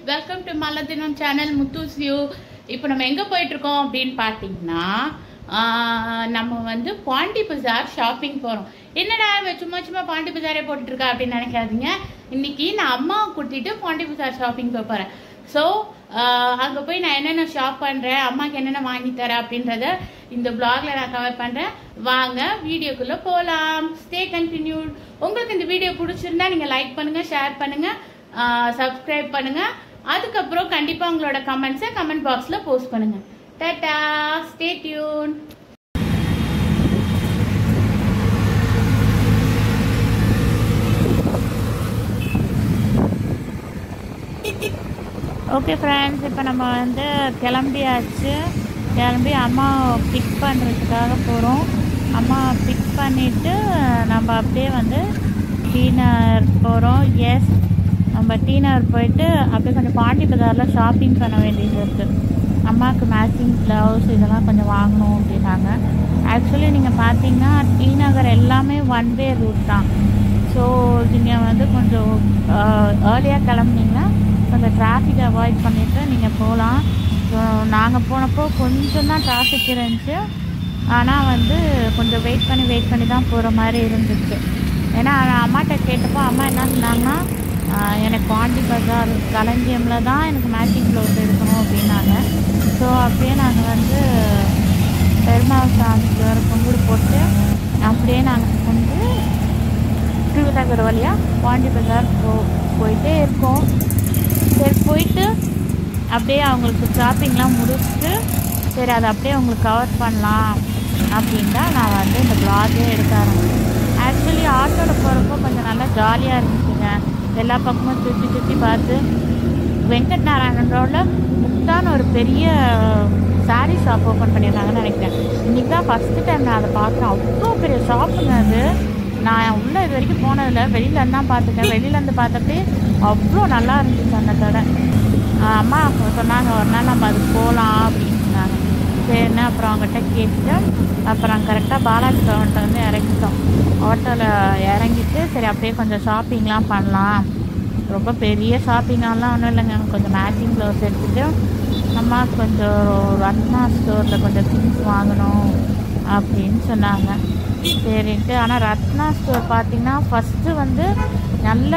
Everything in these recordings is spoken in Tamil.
வெல்கம் டு மலதினம் சேனல் முத்தூஸ் வியூ இப்போ நம்ம எங்கே போயிட்டுருக்கோம் அப்படின்னு பார்த்தீங்கன்னா ஆஹ், நம்ம வந்து பாண்டி பஜார் ஷாப்பிங் போகிறோம் என்னடா இவ சும்மா சும்மா பாண்டி பஜாரே போட்டுட்ருக்கா அப்படின்னு நினைக்காதீங்க இன்னைக்கு நான் அம்மாவை கூட்டிட்டு பாண்டி பஜார் ஷாப்பிங் போக போகிறேன் ஸோ அங்கே போய் நான் என்னென்ன ஷாப் பண்ணுறேன் அம்மாக்கு என்னென்ன வாங்கி தரேன் அப்படின்றத இந்த vlogல நான் கவர் பண்ணுறேன் வாங்க வீடியோக்குள்ளே போகலாம் ஸ்டே கண்டினியூட் உங்களுக்கு இந்த வீடியோ பிடிச்சிருந்தா நீங்கள் லைக் பண்ணுங்கள் ஷேர் பண்ணுங்கள் சப்ஸ்கிரைப் பண்ணுங்கள் அதுக்கப்புறம் கண்டிப்பாக உங்களோட கமெண்ட்ஸை கமெண்ட் பாக்ஸில் போஸ்ட் பண்ணுங்கள் tata stay tuned okay friends இப்போ நம்ம வந்து கிளம்பியாச்சு கிளம்பி அம்மா பிக் பண்ணுறதுக்காக போகிறோம் அம்மா பிக் பண்ணிவிட்டு நம்ம அப்படியே வந்து டீனர் போகிறோம் எஸ் நம்ம டீனர் போயிட்டு அப்படியே கொஞ்சம் பாண்டி பஜாரில் ஷாப்பிங் பண்ண வேண்டியது இருக்குது அம்மாவுக்கு மேட்சிங் ப்ளவுஸ் இதெல்லாம் கொஞ்சம் வாங்கணும் அப்படின்னாங்க ஆக்சுவலி நீங்கள் பார்த்தீங்கன்னா டி நகர் எல்லாமே ஒன் வே ரூட் தான் ஸோ நீங்கள் வந்து கொஞ்சம் ஏர்லியாக கிளம்புனீங்கன்னா கொஞ்சம் டிராஃபிக் அவாய்ட் பண்ணிவிட்டு நீங்கள் போகலாம் ஸோ நாங்கள் போனப்போ கொஞ்சம் தான் டிராஃபிக் இருந்துச்சு ஆனால் வந்து கொஞ்சம் வெயிட் பண்ணி வெயிட் பண்ணி தான் போகிற மாதிரி இருந்துச்சு ஏன்னா நான் அம்மாட்ட கேட்டப்போ அம்மா என்ன சொன்னாங்கன்னா ஆஹ், எனக்கு பாண்டி பஜார் களஞ்சியமில் தான் எனக்கு மேட்சிங் க்ளவுஸ் எடுக்கணும் அப்படின்னாங்க ஸோ அப்படியே நாங்கள் வந்து பெருமாள் சாமிக்கு ஒரு கும்பிடு போட்டு அப்படியே நாங்கள் வந்து திருவிதாகர் வழியாக பாண்டி பஜார் போ போயிட்டே இருக்கோம் சரி போயிட்டு அப்படியே அவங்களுக்கு ஷாப்பிங்லாம் முடிச்சுட்டு சரி அதை அப்படியே உங்களுக்கு கவர் பண்ணலாம் அப்படின்னு தான் நான் வந்து இந்த பிளாகே எடுக்க ஆரம்பிச்சேன் ஆக்சுவலி ஆட்டோவில் போகிறப்போ கொஞ்சம் நல்லா ஜாலியாக இருந்துச்சுங்க எல்லா பக்கமும் சுற்றி சுற்றி பார்த்து வெங்கட் நாராயணன் ரோடில் முக்தான் ஒரு பெரிய சாரீ ஷாப் ஓப்பன் பண்ணியிருக்காங்கன்னு நினைக்கிறேன் இன்றைக்கி தான் ஃபஸ்ட்டு டைம் நான் அதை பார்க்குறேன் அவ்வளோ பெரிய ஷாப்புங்க அது நான் உள்ளே இது வரைக்கும் போனதில்ல வெளியிலேருந்து தான் பார்த்துருக்கேன் வெளியிலேருந்து பார்த்தப்பே அவ்வளோ நல்லா இருந்துச்சு அந்த கடை ஆஹ் அம்மா சொன்னாங்க ஒரு நாள் நம்ம அதுக்கு போகலாம் அப்படின்னு சொன்னாங்க சரின்னு அப்புறம் அவங்ககிட்ட கேட்டுட்டு அப்புறம் கரெக்டாக பாலாஜி பவன்கிட்ட வந்து இறங்கிட்டோம் ஆட்டோவில் இறங்கிட்டு சரி அப்படியே கொஞ்சம் ஷாப்பிங்லாம் பண்ணலாம் ரொம்ப பெரிய ஷாப்பிங்காலாம் ஒன்றும் இல்லைங்க கொஞ்சம் மேட்சிங் க்ளவுஸ் எடுத்துகிட்டு அம்மா கொஞ்சம் ரத்னா ஸ்டோரில் கொஞ்சம் திங்ஸ் வாங்கணும் அப்படின்னு சொன்னாங்க சரின்ட்டு ஆனால் ரத்னா ஸ்டோர் பார்த்தீங்கன்னா ஃபஸ்ட்டு வந்து நல்ல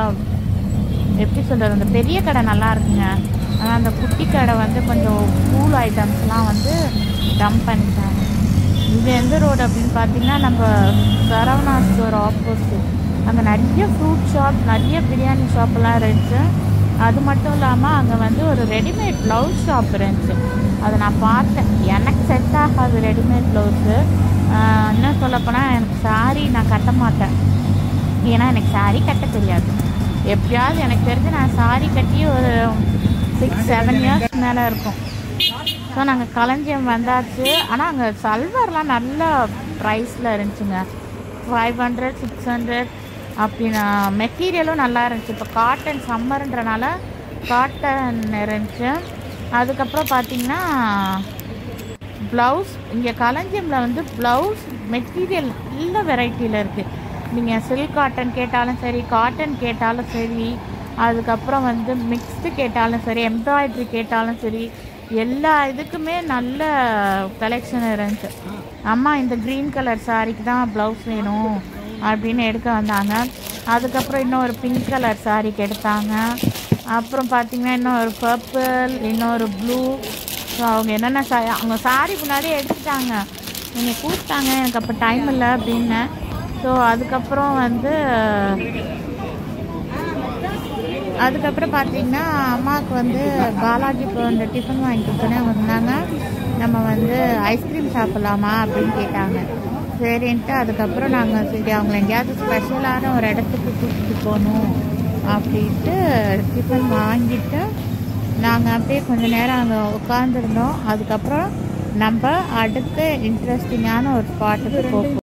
எப்படி சொல்கிறது அந்த பெரிய கடை நல்லா இருக்குங்க ஆனால் அந்த குட்டி கடை வந்து கொஞ்சம் கூல் ஐட்டம்ஸ்லாம் வந்து டம்ப் பண்ணிட்டாங்க இது எந்த ரோடு அப்படின்னு பார்த்தீங்கன்னா நம்ம சரவணா ஸ்டோர் ஆப்போசிட் அங்கே நிறைய ஃப்ரூட் ஷாப் நிறைய பிரியாணி ஷாப்லாம் இருந்துச்சு அது மட்டும் இல்லாமல் அங்கே வந்து ஒரு ரெடிமேட் ப்ளவுஸ் ஷாப் இருந்துச்சு அதை நான் பார்த்தேன் எனக்கு செட் ஆகாது ரெடிமேட் ப்ளவுஸு என்ன சொல்லப்போனால் எனக்கு சாரி நான் கட்ட மாட்டேன் ஏன்னா எனக்கு சாரி கட்ட தெரியாது எப்படியாவது எனக்கு தெரிஞ்சு நான் சாரி கட்டி ஒரு சிக்ஸ் செவன் இயர்ஸ் மேலே இருக்கும் ஸோ நாங்கள் களஞ்சியம் வந்தாச்சு ஆனால் அங்கே சல்வார்லாம் நல்ல ப்ரைஸில் இருந்துச்சுங்க ஃபைவ் ஹண்ட்ரட் சிக்ஸ் ஹண்ட்ரட் அப்படின்னா மெட்டீரியலும் நல்லா இருந்துச்சு இப்போ காட்டன் சம்மர்ன்றனால காட்டன் இருந்துச்சு அதுக்கப்புறம் பார்த்தீங்கன்னா ப்ளவுஸ் இங்கே களஞ்சியமில் வந்து ப்ளவுஸ் மெட்டீரியல் நல்ல வெரைட்டியில் இருக்குது நீங்கள் சில்க் காட்டன் கேட்டாலும் சரி காட்டன் கேட்டாலும் சரி அதுக்கப்புறம் வந்து மிக்ஸ்டு கேட்டாலும் சரி எம்ப்ராய்ட்ரி கேட்டாலும் சரி எல்லா இதுக்குமே நல்ல கலெக்ஷன் இருந்துச்சு அம்மா இந்த க்ரீன் கலர் சாரிக்கு தான் ப்ளவுஸ் வேணும் அப்படின்னு எடுக்க வந்தாங்க அதுக்கப்புறம் இன்னொரு பிங்க் கலர் சாரிக்கு எடுத்தாங்க அப்புறம் பார்த்தீங்கன்னா இன்னொரு பர்பிள் இன்னொரு ப்ளூ ஸோ அவங்க என்னென்ன சா அவங்க சாரி முன்னாடியே எடுத்துட்டாங்க நீங்கள் கூப்பிட்டாங்க எனக்கு அப்போ டைம் இல்லை அப்படின்னேன் ஸோ அதுக்கப்புறம் வந்து அதுக்கப்புறம் பார்த்தீங்கன்னா அம்மாவுக்கு வந்து பாலாஜி இப்போ இந்த டிஃபன் வாங்கி கொடுத்தோன்னே அவங்க சொன்னாங்க நம்ம வந்து ஐஸ்கிரீம் சாப்பிட்லாமா அப்படின்னு கேட்டாங்க சரின்ட்டு அதுக்கப்புறம் நாங்கள் சரி அவங்கள எங்கேயாவது ஸ்பெஷலான ஒரு இடத்துக்கு கூட்டிகிட்டு போகணும் அப்படின்ட்டு டிஃபன் வாங்கிட்டு நாங்கள் அப்படியே கொஞ்ச நேரம் அங்கே உட்காந்துருந்தோம் அதுக்கப்புறம் நம்ம அடுத்த இன்ட்ரெஸ்டிங்கான ஒரு ஸ்பாட்டுக்கு போகிறோம்